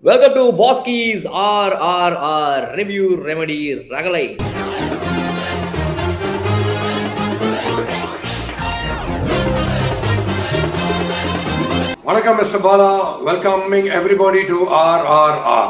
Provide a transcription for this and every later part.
Welcome to Boski's RRR Review Remedy Ragalai. வணக்கம் mister Bala welcoming everybody to R R R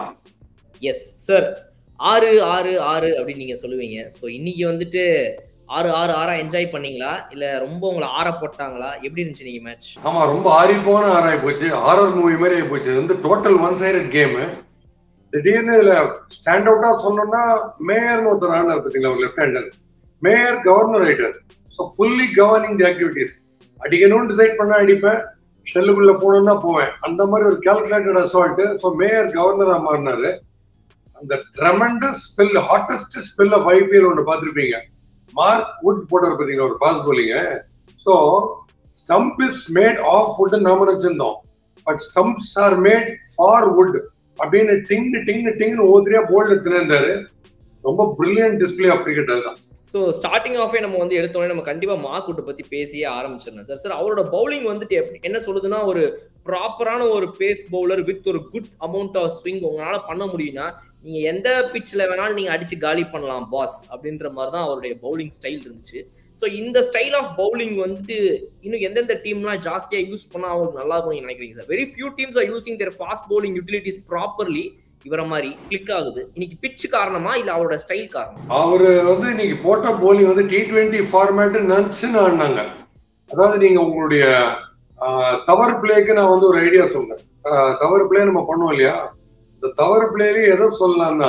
S sir ஆறு ஆறு ஆறு அப்படின்னு நீங்க சொல்லுவீங்க ஸோ இன்னைக்கு வந்துட்டு ஆறு ஆறு ஆறா என்ஜாய் பண்ணீங்களா இல்ல ரொம்ப உங்களை ஆற போட்டாங்களா எப்படி இருந்துச்சு நீங்க மேட்ச் ஆமா ரொம்ப ஆறிப்போன ஆராய் போச்சு ஹாரர் மூவி மாதிரி ஆகி போச்சு இது வந்து டோட்டல் ஒன் சைடட் கேம் திடீர்னு இதுல ஸ்டாண்ட் அவுட்டா சொன்னோம்னா மேயர்னு ஒருத்தர் ஆனார் பார்த்தீங்களா ஒரு லெஃப்ட் ஹேண்டர் மேயர் கவர்னர் ஆயிட்டார் so fully governing the activities அடிக்கணும்னு டிசைட் பண்ணா அடிப்பேன் ஷெல்லுக்குள்ள போகணும்னா போவேன் அந்த மாதிரி ஒரு கால்குலேட்டட் அசால்ட் ஸோ மேயர் கவர்னரா மாறினாரு அந்த tremendous spell hottest spell of IPL ஒன்று பார்த்துருப்பீங்க மார்க் வுட் போட்டவர் பார்த்தீங்களா ஒரு ஃபாஸ்ட் போலிங்க so stump is made of wood நாம நினைச்சிருந்தோம் but stumps are made for Wood அப்படின்னு டிங்கு டிங்கு டிங்னு ஓத்திரியா போர்டில் திறந்தாரு ரொம்ப பிரில்லியன்ட் டிஸ்பிளே ஆஃப் கிரிக்கெட் அதுதான் ஸோ ஸ்டார்டிங் ஆஃபே நம்ம வந்து எடுத்தோடனே நம்ம கண்டிப்பா மார்க்குட்டை பத்தி பேசியே ஆரம்பிச்சிடலாம் சார் சார் அவரோட பவுலிங் வந்துட்டு எப்படி- என்ன சொல்லுதுன்னா ஒரு ப்ராப்பரான ஒரு பேஸ் பவுலர் வித் ஒரு குட் அமௌண்ட் ஆஃப் ஸ்விங் உங்களால பண்ண முடியும்னா நீங்க எந்த பிட்ச்ல வேணாலும் நீங்க அடிச்சு காலி பண்ணலாம் பாஸ் அப்படின்ற மாதிரி தான் அவருடைய பவுலிங் ஸ்டைல் இருந்துச்சு ஸோ இந்த ஸ்டைல் ஆஃப் பவுலிங் வந்துட்டு இன்னும் எந்தெந்த டீம்லாம் ஜாஸ்தியா யூஸ் பண்ணா அவங்களுக்கு நல்லா இருக்கும் நீங்க நினைக்கிறீங்க sir very few teams are using their fast bowling utilities properly இவரை மாதிரி கிளிக் ஆகுது இன்னைக்கு பிட்ச் காரணமா இல்ல அவரோட ஸ்டைல் காரணமா அவரு வந்து இன்னைக்கு போட்ட போலிங் வந்து டி டுவெண்ட்டி ஃபார்மேட் நினைச்சுன்னு ஆடினாங்க அதாவது நீங்க உங்களுடைய ஆஹ், தவறு பிளேக்கு நான் வந்து ஒரு ஐடியா சொல்றேன் ஆஹ், தவறு பிளே நம்ம பண்ணுவோம் இல்லையா இந்த தவறு பிளேலயே எதை சொல்லலாம்னா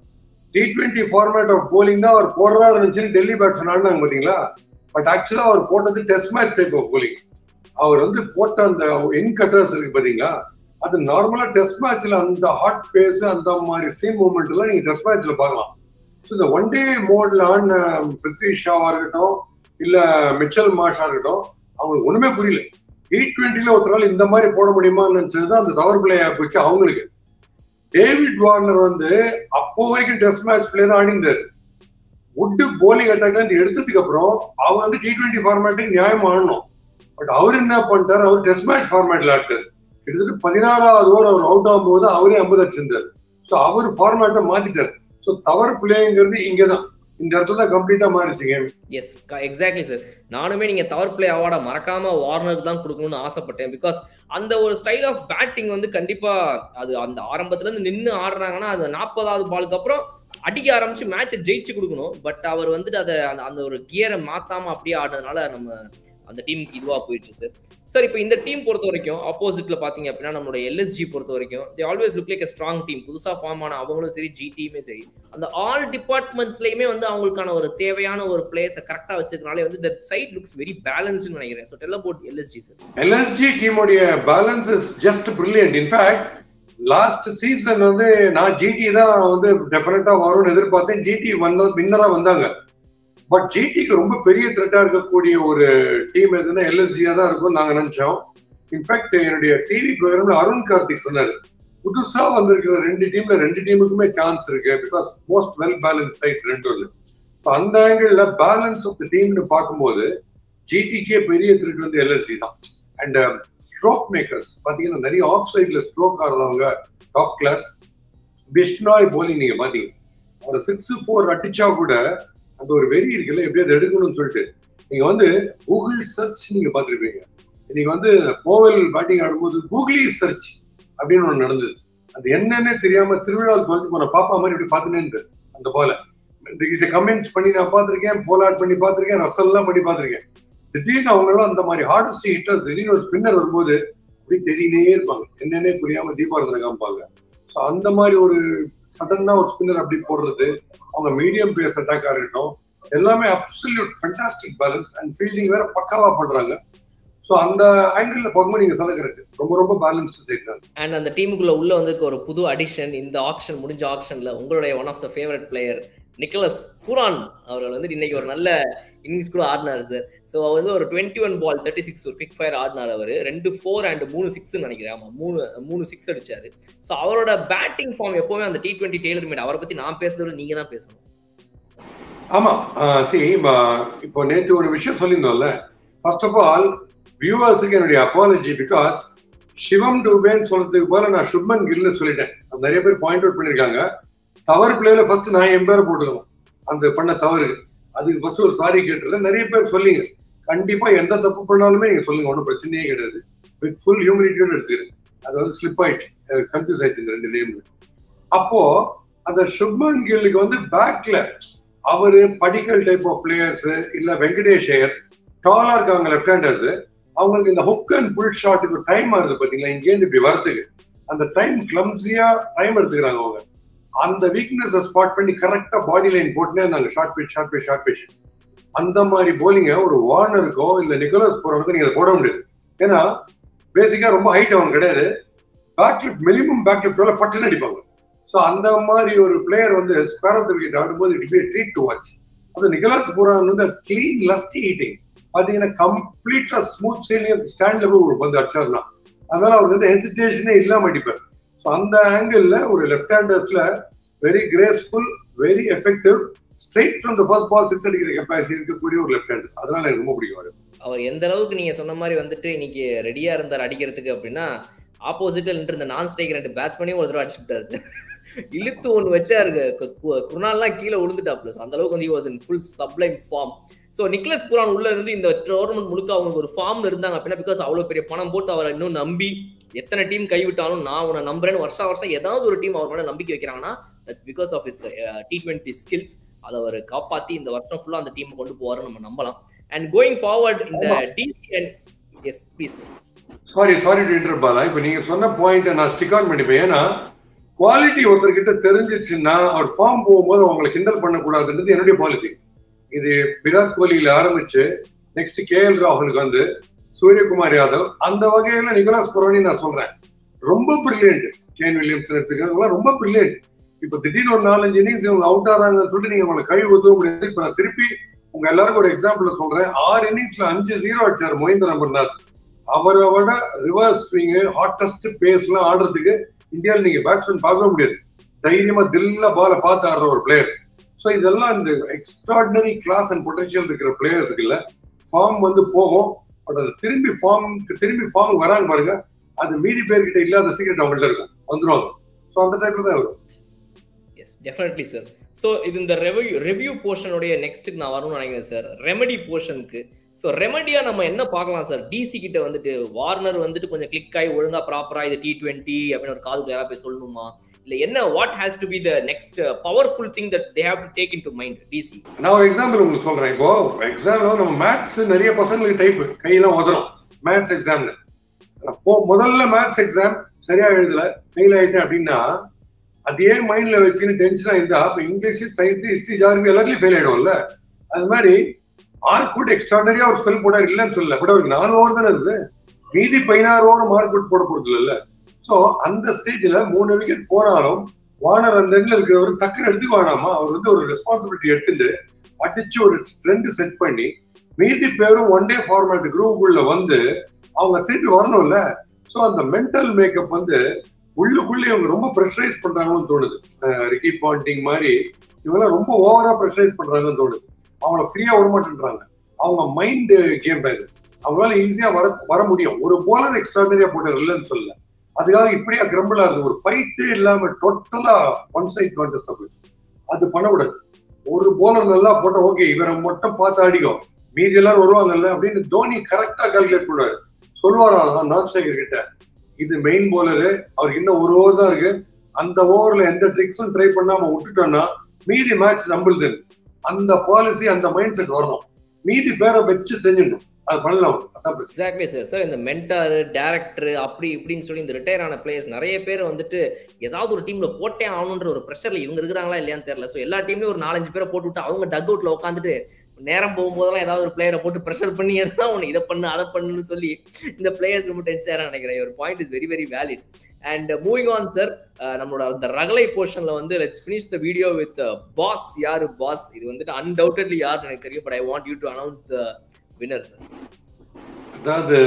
T twenty format of bowling தான் அவர் போடுறா இருந்துச்சுன்னு டெல்லி பேட்ஸ்மேன் ஆடினாங்க பாத்தீங்களா பட் ஆக்சுவலா அவர் போட்டது test match type of bowling அவர் வந்து போட்ட அந்த என் கட்டர்ஸ் இருக்கு பாத்தீங்களா அது நார்மலா டெஸ்ட் மேட்ச்ல அந்த ஹாட் பேஸ் அந்த மாதிரி சீன் மூமெண்ட் எல்லாம் நீங்க டெஸ்ட் மேட்ச்ல பார்க்கலாம் ஸோ இந்த ஒன் டே மோட்ல ஆன பிருத்வி ஷாவா இருக்கட்டும் இல்ல மிச்சல் மாஷா இருக்கட்டும் அவங்களுக்கு ஒண்ணுமே புரியல டி டுவெண்ட்டில ஒருத்தரால் இந்த மாதிரி போட முடியுமான்னு நினைச்சது தான் அந்த தவறு பிளே போச்சு அவங்களுக்கு டேவிட் வார்னர் வந்து அப்போ வரைக்கும் டெஸ்ட் மேட்ச் பிளே தான் ஆடிந்தாரு வுட்டு போலிங் அட்டாக்ல இருந்து எடுத்ததுக்கு அப்புறம் அவர் வந்து டி டுவெண்ட்டி ஃபார்மேட்டுக்கு நியாயம் ஆடணும் பட் அவர் என்ன பண்ணிட்டாரு அவர் டெஸ்ட் மேட்ச் ஃபார்மேட்ல ஆட்டாரு கிட்டத்தட்ட பதினாறாவது ஓவர் அவர் அவுட் ஆகும்போது அவரே ஐம்பது அடிச்சிருந்தாரு ஸோ அவர் ஃபார்மேட்டை மாத்திட்டாரு ஸோ தவறு பிளேங்கிறது இங்கதான் இந்த இடத்துல தான் கம்ப்ளீட்டா மாறிச்சு கேம் எஸ் எக்ஸாக்ட்லி சார் நானுமே நீங்க தவறு பிளே அவார்டை மறக்காம வார்னருக்கு தான் கொடுக்கணும்னு ஆசைப்பட்டேன் பிகாஸ் அந்த ஒரு ஸ்டைல் ஆஃப் பேட்டிங் வந்து கண்டிப்பா அது அந்த ஆரம்பத்துல இருந்து நின்று ஆடுறாங்கன்னா அது நாற்பதாவது பாலுக்கு அப்புறம் அடிக்க ஆரம்பிச்சு மேட்சை ஜெயிச்சு கொடுக்கணும் பட் அவர் வந்துட்டு அதை அந்த அந்த ஒரு கியரை மாத்தாம அப்படியே ஆடுறதுனால நம்ம அந்த டீமுக்கு இதுவா போயிடுச்சு சார் சார் இப்போ இந்த டீம் பொறுத்த வரைக்கும் ஆப்போசிட்ல பாத்தீங்க அப்படின்னா நம்மளோட எல்எஸ்ஜி பொறுத்த வரைக்கும் they always look like strong team புதுசா ஃபார்ம் ஆன அவங்களும் சரி ஜிடியுமே சரி அந்த ஆல் டிபார்ட்மெண்ட்ஸ்லயுமே வந்து அவங்களுக்கான ஒரு தேவையான ஒரு பிளேஸை கரெக்டா வச்சிருக்கனாலே வந்து the side looks very balanced நினைக்கிறேன் so tell about LSG sir LSG டீமுடைய balance is just brilliant in fact last season வந்து நான் ஜிடி தான் வந்து டெஃபினட்டா வரும்னு எதிர்பார்த்தேன் ஜிடி வந்த வின்னரா வந்தாங்க பட் ஜிடிக்கு ரொம்ப பெரிய த்ரெட்டா இருக்கக்கூடிய ஒரு டீம் எதுன்னா எல்எஸ்ஜியா தான் இருக்கும் நாங்க நினைச்சோம் இன்ஃபேக்ட் என்னுடைய டிவி ப்ரோக்ராம்ல அருண் கார்த்திக் சொன்னாரு புதுசா வந்திருக்கிற ரெண்டு டீம்ல ரெண்டு டீமுக்குமே சான்ஸ் இருக்கு because most well balance sides ரெண்டு வந்து So அந்த ஆங்கிள் பேலன்ஸ் ஆஃப் த டீம்னு பார்க்கும்போது ஜிடிக்கே பெரிய த்ரெட் வந்து எல்எஸ்சி தான் அண்ட் ஸ்ட்ரோக் மேக்கர்ஸ் பாத்தீங்கன்னா நிறைய ஆஃப் சைட்ல ஸ்ட்ரோக் ஆடுறவங்க டாப் கிளாஸ் பிஷ்னாய் போலிங் நீங்க பாத்தீங்க அவர் சிக்ஸ் ஃபோர் அடிச்சா கூட அந்த ஒரு வெறி இருக்குல்ல எப்படியாவது எடுக்கணும்னு சொல்லிட்டு நீங்க வந்து கூகுள் சர்ச் நீங்க பாத்திருப்பீங்க நீங்க வந்து கோவில் பேட்டிங் ஆடும்போது கூகுளி சர்ச் அப்படின்னு ஒண்ணு நடந்தது அது என்னன்னே தெரியாம திருவிழாவுக்கு வந்து போன பாப்பா மாதிரி இப்படி பாத்துனே இருந்தது அந்த போல இதை கமெண்ட்ஸ் பண்ணி நான் பார்த்திருக்கேன் போலாட் பண்ணி பார்த்திருக்கேன் ரசல் எல்லாம் பண்ணி பார்த்திருக்கேன் திடீர்னு அவங்க எல்லாம் அந்த மாதிரி ஹார்டஸ்ட் ஹிட்டர்ஸ் திடீர்னு ஒரு ஸ்பின்னர் வரும்போது அப்படி தேடினே இருப்பாங்க என்னன்னே புரியாம தீபாவளி காமிப்பாங்க ஸோ அந்த மாதிரி ஒரு சடனா ஒரு ஸ்பின்னர் அப்படி போடுறது அவங்க மீடியம் பேஸ் அட்டாக்கா இருக்கட்டும் எல்லாமே absolute fantastic balance and fielding வேற பக்காவா பண்றாங்க ஸோ அந்த ஆங்கிள் பார்க்கும்போது நீங்க சொல்ல கரெக்ட் ரொம்ப ரொம்ப பேலன்ஸ்டு சைட் தான் அண்ட் அந்த டீமுக்குள்ள உள்ள வந்து ஒரு புது அடிஷன் இந்த ஆக்ஷன் முடிஞ்ச ஆக்ஷன்ல உங்களுடைய one of the favourite player Nicholas Pooran அவர்கள் வந்து இன்னைக்கு ஒரு நல்ல இன்னிங்ஸ் கூட ஆடினாரு சார் ஸோ அவர் வந்து ஒரு twenty one ball thirty six ஒரு பிக் ஃபயர் ஆடினார் அவர் ரெண்டு ஃபோர் அண்ட் மூணு சிக்ஸ் நினைக்கிறேன் ஆமா மூணு மூணு சிக்ஸ் அடிச்சாரு ஸோ அவரோட பேட்டிங் ஃபார்ம் எப்பவுமே அந்த டி டுவெண்ட்டி டெய்லர் மேட் அவரை பத்தி நான் பேசுறத விட நீங்க தான் பேசணும் ஆமா சி இப்போ நேற்று ஒரு விஷயம் சொல்லியிருந்தோம்ல ஃபர்ஸ்ட் ஆஃப் ஆல் வியூவர்ஸுக்கு என்னுடைய அப்பாலஜி பிகாஸ் சிவம் டுபேன்னு சொல்றதுக்கு போல நான் சுப்மன் கில்னு சொல்லிட்டேன் அது நிறைய பேர் பாயிண்ட் அவுட் பண்ணிருக்காங்க தவறு பிளேல ஃபர்ஸ்ட் நான் என் பேரை போட்டுக்கணும் அந்த பண்ண தவறு அதுக்கு ஃபர்ஸ்ட் ஒரு சாரி கேட்டுருந்தேன் நிறைய பேர் சொல்லிங்க கண்டிப்பா எந்த தப்பு பண்ணாலுமே நீங்க சொல்லுங்க ஒன்றும் பிரச்சனையே கிடையாது வித் ஃபுல் ஹியூமினிட்டியோட எடுத்துக்கிறேன் அது வந்து ஸ்லிப் ஆயிடுச்சு கன்ஃபியூஸ் ஆயிடுச்சு இந்த ரெண்டு நேம்ல அப்போ அந்த சுப்மன் கில்லுக்கு வந்து பேக்ல அவரு படிக்கல் டைப் ஆஃப் பிளேயர்ஸ் இல்ல வெங்கடேஷ் ஐயர் டாலா இருக்காங்க லெஃப்ட் ஹேண்டர்ஸ் அவங்களுக்கு இந்த ஹுக் அண்ட் புல் ஷாட்டுக்கு டைம் ஆகுது பாத்தீங்களா இங்கேருந்து இப்படி வரதுக்கு அந்த டைம் கிளம்ஸியா டைம் எடுத்துக்கிறாங்க அவங்க அந்த வீக்னஸ் ஸ்பாட் பண்ணி கரெக்டா பாடி லைன் போட்டுனே இருந்தாங்க short pitch short pitch short pitch அந்த மாதிரி போலிங்க ஒரு வார்னருக்கோ இல்ல நிக்கோலஸ் போறவங்க நீங்க அதை போட முடியாது ஏன்னா பேசிக்கா ரொம்ப ஹைட் அவங்க கிடையாது back lift minimum back lift பட்டுன்னு அடிப்பாங்க ஸோ அந்த மாதிரி ஒரு பிளேயர் வந்து ஸ்கொயர் ஆஃப் விக்கெட் ஆடும்போது it be treat to watch அது நிக்கலாஸ் புரான் வந்து கிளீன் லஸ்டி ஹீட்டிங் பாத்தீங்கன்னா கம்ப்ளீட்டா ஸ்மூத் சேலியம் ஸ்டாண்ட்ல போய் ஒரு பந்து அடிச்சாருனா அதனால அவருக்கு வந்து ஹெசிடேஷனே இல்லாம அடிப்பார் ஸோ அந்த ஆங்கிள் ஒரு லெஃப்ட் ஹேண்டர்ஸ்ல very graceful very effective straight from the first ball six அடிக்கிற கெப்பாசிட்டி இருக்கக்கூடிய ஒரு லெஃப்ட் ஹேண்டர் அதனால எனக்கு ரொம்ப பிடிக்கும் அவரு அவர் எந்த அளவுக்கு நீங்க சொன்ன மாதிரி வந்துட்டு இன்னைக்கு ரெடியா இருந்தார் அடிக்கிறதுக்கு அப்படின்னா ஆப்போசிட்ல நின்று இந்த நான் ஸ்ட்ரைக் ரெண்டு பேட்ஸ்மேனையும் ஒரு தடவை அடிச்சு விட்டாரு சார் இழுத்து ஒன்று வச்சாரு குருணால்லாம் கீழே விழுந்துட்டாப்ல So, அந்த அளவுக்கு வந்து was in full sublime form so Nicholas Pooran உள்ள இருந்து இந்த டோர்னமெண்ட் முழுக்க அவங்க ஒரு ஃபார்ம்ல இருந்தாங்க அப்படின்னா பிகாஸ் அவ்வளோ பெரிய பணம் போட்டு அவரை இன்னும் நம்பி எத்தனை டீம் கைவிட்டாலும் நான் உன்னை நம்புறேன்னு வருஷம் வருஷம் ஏதாவது ஒரு டீம் அவர் மேல நம்பிக்கை வைக்கிறாங்கன்னா that's because of is T twenty skills அதை அவர் காப்பாத்தி இந்த வருஷம் ஃபுல்லா அந்த டீம் கொண்டு போவாருன்னு நம்ம நம்பலாம் அண்ட் கோயிங் ஃபார்வர்ட் இந்த DC and S please sorry sorry to inter Bala இப்ப நீங்க சொன்ன பாயிண்ட் நான் ஸ்டிக் ஆன் பண்ணிப்பேன் ஏன்னா குவாலிட்டி ஒருத்தர்கிட்ட தெரிஞ்சிச்சுன்னா அவர் ஃபார்ம் போகும்போது அவங்களை கிண்டல் பண்ணக்கூடாதுன்றது என்னுடைய பாலிசி இது விராட் கோலியில ஆரம்பிச்சு நெக்ஸ்ட் கே எல் ராகுலுக்கு வந்து சூரியகுமார் யாதவ் அந்த வகையில நிகலாஸ் புரோனி நான் சொல்றேன் ரொம்ப பிரில்லியன்ட் கேன் வில்லியம்சன் எடுத்துக்கிறவங்க ரொம்ப பிரில்லியன்ட் இப்ப திடீர்னு ஒரு நாலஞ்சு இன்னிங்ஸ் இவங்க அவுட் ஆறாங்கன்னு சொல்லிட்டு நீங்க உங்களை கை ஊற்ற முடியாது இப்ப நான் திருப்பி உங்க எல்லாருக்கும் ஒரு எக்ஸாம்பிள் சொல்றேன் ஆறு இன்னிங்ஸ்ல அஞ்சு ஜீரோ அடிச்சாரு மொஹிந்தர் அமர்நாத் அவரை விட ரிவர்ஸ் ஸ்விங் ஹாட்டஸ்ட் பேஸ் எல்லாம் ஆடுறதுக்கு இந்தியாவில் நீங்க பேட்ஸ்மேன் பார்க்க முடியாது தைரியமா தில்ல பால பார்த்து ஆடுற ஒரு பிளேயர் ஸோ இதெல்லாம் இந்த எக்ஸ்ட்ராடினரி கிளாஸ் அண்ட் பொட்டன்ஷியல் இருக்கிற பிளேயர்ஸுக்கு இல்ல ஃபார்ம் வந்து போகும் பட் அது திரும்பி ஃபார்ம் திரும்பி ஃபார்ம் வராங்க பாருங்க அது மீதி பேர்கிட்ட இல்லாத சீக்கிரம் அவங்கள்ட்ட இருக்கும் வந்துருவாங்க ஸோ அந்த டைப்ல தான் வரும் எஸ் டெஃபினெட்லி சார் ஸோ இது இந்த ரெவ்யூ ரெவ்யூ போர்ஷனுடைய நெக்ஸ்ட்டுக்கு நான் வரணும்னு நினைக்கிறேன் சார் ரெமெடி போர்ஷனுக்கு ஸோ ரெமடியா நம்ம என்ன பார்க்கலாம் சார் டிசி கிட்ட வந்துட்டு வார்னர் வந்துட்டு கொஞ்சம் கிளிக் ஆகி ஒழுங்கா ப்ராப்பரா இது டி டுவெண்ட்டி அப்படின்னு ஒரு காதுக்கு யாராவது போய் சொல்லணுமா இல்ல என்ன what has to be the next powerful thing that they have to take in to mind DC நான் ஒரு எக்ஸாம்பிள் உங்களுக்கு சொல்றேன் இப்போ எக்ஸாம் நம்ம மேத்ஸ் நிறைய பசங்களுக்கு டைப் கையெல்லாம் உதறும் மேத்ஸ் எக்ஸாம்ல அப்போ முதல்ல மேத்ஸ் எக்ஸாம் சரியா எழுதல ஃபெயில் ஆயிட்டேன் அப்படின்னா அதே மைண்ட்ல வச்சுன்னு டென்ஷனா இருந்தா அப்ப இங்கிலீஷ் சயின்ஸ் ஹிஸ்டரி ஜாகிரபி எல்லாத்துலயும் ஃபெயில் ஆயிடும்ல அது மாதிரி மார்க் கூட எக்ஸ்ட்ராடனரியா ஒரு ஸ்பெல் போடாரு இல்லைன்னு சொல்லல பட் அவருக்கு நாலு ஓவர் தானே இருக்குது மீதி பதினாறு ஓவர் மார்க் போட்டு போட போறது இல்ல சோ அந்த ஸ்டேஜ்ல மூணு விக்கெட் போனாலும் வார்னர் அந்த இடத்துல இருக்கிறவர் டக்குன்னு எடுத்துக்க வேணாமா அவர் வந்து ஒரு ரெஸ்பான்சிபிலிட்டி எடுத்துட்டு அடிச்சு ஒரு ட்ரெண்ட் செட் பண்ணி மீதி பேரும் ஒன் டே ஃபார்மேட் குரூப்புக்குள்ள வந்து அவங்க திருப்பி வரணும்ல சோ அந்த மென்டல் மேக்கப் வந்து உள்ளுக்குள்ளே இவங்க ரொம்ப ப்ரெஷரைஸ் பண்றாங்கன்னு தோணுது ரிக்கி பாண்டிங் மாதிரி இவங்கெல்லாம் ரொம்ப ஓவரா ப்ரெஷரைஸ் பண்றாங்கன்னு தோணுது அவங்கள ஃப்ரீயா விடமாட்டேன்றாங்க அவங்க மைண்ட் கேம் இது அவங்களால ஈஸியா வர வர முடியும் ஒரு போலர் எக்ஸ்ட்ராடனரியா போட்டார் இல்லைன்னு சொல்லல அதுக்காக இப்படியா கிரம்பிளா இருக்கு ஒரு ஃபைட்டே இல்லாம டோட்டலா ஒன் சைட் கான்டெஸ்ட் போச்சு அது பண்ணக்கூடாது ஒரு போலர் நல்லா போட்டா ஓகே இவரை மட்டும் பார்த்து அடிக்கும் மீதி எல்லாரும் வருவாங்கல்ல அப்படின்னு தோனி கரெக்டா கால்குலேட் பண்ணுவாரு சொல்லுவாராம் நான் ஸ்ட்ரைக்கர் கிட்ட இது மெயின் போலரு அவருக்கு இன்னும் ஒரு ஓவர் தான் இருக்கு அந்த ஓவர்ல எந்த ட்ரிக்ஸும் ட்ரை பண்ணாம விட்டுட்டோம்னா மீதி மேட்ச் நம்பளுது அந்த பாலிசி அந்த மைண்ட் செட் வரணும் மீதி பேரை வச்சு செஞ்சிடணும் அது பண்ணலாம் அதான் பிரச்சனை எக்ஸாக்ட்லி சார் சார் இந்த மென்டார் டேரக்டர் அப்படி இப்படின்னு சொல்லி இந்த ரிட்டையர் ஆன பிளேயர்ஸ் நிறைய பேர் வந்துட்டு ஏதாவது ஒரு டீம்ல போட்டே ஆகணுன்ற ஒரு ப்ரெஷர்ல இவங்க இருக்கிறாங்களா இல்லையான்னு தெரியல ஸோ எல்லா டீம்லயும் ஒரு நாலஞ்சு பேரை போட்டு விட்டு அவங்க டக் அவுட்ல உட்காந்துட்டு நேரம் போகும்போதெல்லாம் ஏதாவது ஒரு பிளேயரை போட்டு ப்ரெஷர் பண்ணி எதனா ஒன்று இதை பண்ணு அதை பண்ணுன்னு சொல்லி இந்த பிளேயர்ஸ் ரொம்ப டென்ஷனாக நினைக்கிறேன் ஒரு point is very very valid and moving on sir நம்மளோட அந்த ரகலை போர்ஷன்ல வந்து let's finish the video with boss யாரு பாஸ் இது வந்துட்டு அன்டவுட்லி யாருன்னு எனக்கு தெரியும் but I want you to announce the winner sir அதாவது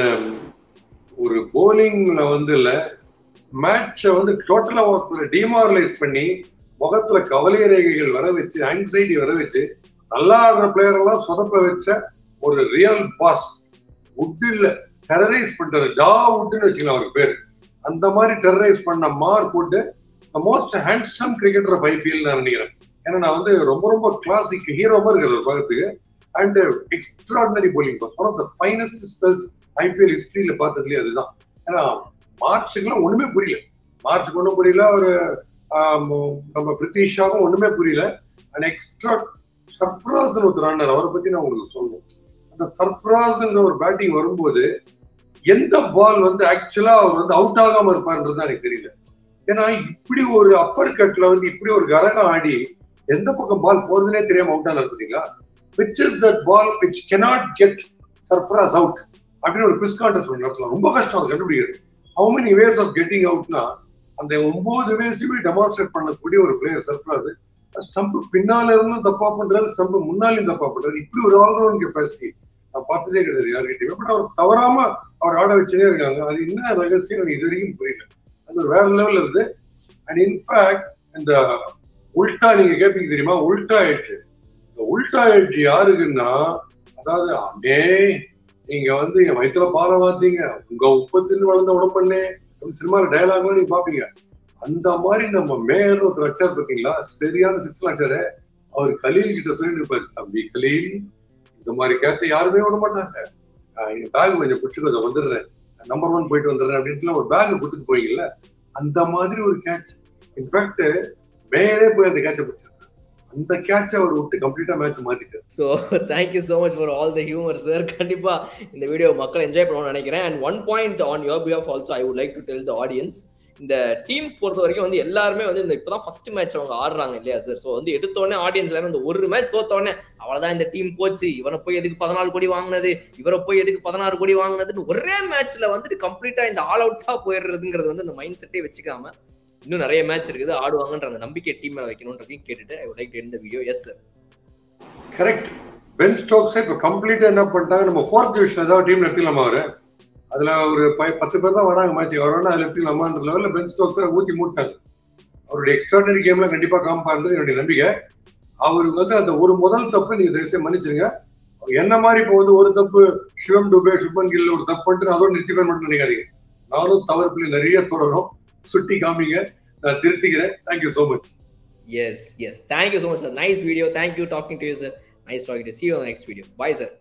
ஒரு போலிங்ல வந்து இல்ல மேட்சை வந்து டோட்டலா ஒருத்தர் டிமாரலைஸ் பண்ணி முகத்துல கவலை ரேகைகள் வர வச்சு ஆங்ஸைட்டி வர வச்சு நல்லா ஆடுற பிளேயர் எல்லாம் சொதப்ப வச்ச ஒரு ரியல் பாஸ் உட் இல்ல டெரரைஸ் பண்றாரு டா வுட்னு வச்சுக்கலாம் அவருக்கு பேர் அந்த மாதிரி டெரரைஸ் பண்ண Mark Wood most handsome cricketer of IPL நான் நினைக்கிறேன் ஏன்னா நான் வந்து ரொம்ப ரொம்ப கிளாசிக் ஹீரோ மாதிரி இருக்கிற பார்க்கறதுக்கு and extraordinary bowling one of the finest spells IPL ஹிஸ்டரியில பார்த்ததுலயே அதுதான் ஏன்னா மார்ச்சுக்குலாம் ஒண்ணுமே புரியல மார்ச்சுக்கு ஒன்றும் புரியல ஒரு ஆம், நம்ம பிரிட்டிஷாவும் ஒண்ணுமே புரியல அண்ட் எக்ஸ்ட்ரா சர்ஃப்ராஸ் ஒருத்தர் ஆனார் அவரை பத்தி நான் உங்களுக்கு சொல்லணும் அந்த சர்ஃப்ராஸ்ங்கிற ஒரு பேட்டிங் வரும்போது எந்த பால் வந்து ஆக்சுவலா அவர் வந்து அவுட் ஆகாம இருப்பாருன்றது எனக்கு தெரியல ஏன்னா இப்படி ஒரு அப்பர் கட்ல வந்து இப்படி ஒரு கரகம் ஆடி எந்த பக்கம் பால் போறதுனே தெரியாம அவுட் ஆனார் பாத்தீங்களா which is that ball which cannot get Sarfaraz out அப்படின்னு ஒரு குவிஸ் கான்டெஸ்ட் ஒன்று நடத்தலாம் ரொம்ப கஷ்டம் அது கண்டுபிடிக்கிறது how many ways of getting அவுட்னா அந்த ஒன்பது வேஸையுமே டெமான்ஸ்ட்ரேட் பண்ணக்கூடிய ஒரு பிளேயர் சர்ஃப்ராஸ் ஸ்டம்ப் பின்னால இருந்தும் தப்பா பண்றாரு ஸ்டம்ப் முன்னாலையும் தப்பா பண்றாரு இப்படி ஒரு ஆல்ரவுண்ட் கெப்பாசிட்டி நான் பார்த்ததே கிடையாது யார்கிட்டயும் பட் அவர் தவறாம அவர் ஆட வச்சுட்டே இருக்காங்க அது என்ன ரகசியம் எனக்கு இது வரைக்கும் புரியல அது ஒரு வேற லெவல் இருக்கு அண்ட் இன்ஃபேக்ட் இந்த உல்டா நீங்க கேப்பீங்க தெரியுமா உல்டா எட்ஜ் இந்த உல்டா எட்ஜ் யாருக்குன்னா அதாவது அடே நீங்க வந்து என் வயிற்றுல பாலை பார்த்தீங்க உங்க உப்பத்தின்னு வளர்ந்த உடம்பண்ணே சினிமால டயலாக்லாம் நீங்க பாப்பீங்க அந்த மாதிரி நம்ம மேயர் ஒருத்தர் வச்சார் பார்த்தீங்களா சரியான சிக்ஸ் வச்சாரு அவர் கலீல் கிட்ட சொல்லிட்டு இருப்பாரு தம்பி கலீல் இந்த மாதிரி கேட்ச யாருமே விட மாட்டாங்க ஆஹ் எங்க பேக் கொஞ்சம் பிடிச்சி கொஞ்சம் வந்துடுறேன் நம்பர் ஒன் போயிட்டு வந்துடுறேன் அப்படின்ட்டு ஒரு பேக் கொடுத்துட்டு போவீங்கல்ல அந்த மாதிரி ஒரு கேட்ச் இன்ஃபேக்ட் மேயரே போய் அந்த கேட்சை பிடிச்சிருக்காரு அந்த கேட்சை அவர் விட்டு கம்ப்ளீட்டா மேட்ச் மாத்திட்டாரு so thank you so much for all the humour sir கண்டிப்பா இந்த வீடியோ மக்கள் என்ஜாய் பண்ணுவாங்கன்னு நினைக்கிறேன் and one point on your behalf also I would like to tell the audience இந்த டீம்ஸ் பொறுத்த வரைக்கும் வந்து எல்லாருமே வந்து இந்த இப்பதான் ஃபர்ஸ்ட் மேட்ச் அவங்க ஆடுறாங்க இல்லையா சார் ஸோ வந்து எடுத்த உடனே ஆடியன்ஸ் எல்லாமே இந்த ஒரு மேட்ச் தோத்த உடனே அவ்வளவுதான் இந்த டீம் போச்சு இவனை போய் எதுக்கு பதினாலு கோடி வாங்கினது இவரை போய் எதுக்கு பதினாறு கோடி வாங்கினதுன்னு ஒரே மேட்ச்ல வந்துட்டு கம்ப்ளீட்டா இந்த ஆல் அவுட்டா போயிடுறதுங்கிறது வந்து இந்த மைண்ட் செட்டே வச்சுக்காம இன்னும் நிறைய மேட்ச் இருக்குது ஆடுவாங்கன்ற அந்த நம்பிக்கை டீம் மேல வைக்கணும்ன்றதையும் கேட்டுட்டு I would like to end video yes sir correct Ben Stokes இப்ப கம்ப்ளீட்டா என்ன பண்ணிட்டாங்க நம்ம ஃபோர்த் டிவிஷன் ஏதாவது டீம் எடுத்துக்கலாமா அவரு அதுல ஒரு ப- பத்து பேர் தான் வராங்க மேட்ச் வரணும் அதுல எடுத்துக்கலாமான்ற லெவலில் பென் ஸ்டோக்ஸ் ஊத்தி மூட்டாங்க அவருடைய எக்ஸ்ட்ராடனரி கேம்ல கண்டிப்பா காமிப்பாருன்றது என்னுடைய நம்பிக்கை அவருக்கு வந்து அந்த ஒரு முதல் தப்பு நீங்க தயவுசெய்து மன்னிச்சிருங்க என்ன மாதிரி இப்போ வந்து ஒரு தப்பு சிவம் டுபே சுப்மன் கில் ஒரு தப்பு பண்ணிட்டு அதோட நிறுத்திப்பேன் மட்டும் நினைக்காதீங்க நானும் தவறு பிள்ளை நிறைய தொடரும் சுட்டி காமிங்க நான் திருத்திக்கிறேன் thank you so much Yes, yes. Thank you so much, sir. Nice video. Thank you talking to you, sir. Nice talking to you. See you on the next video. Bye, sir.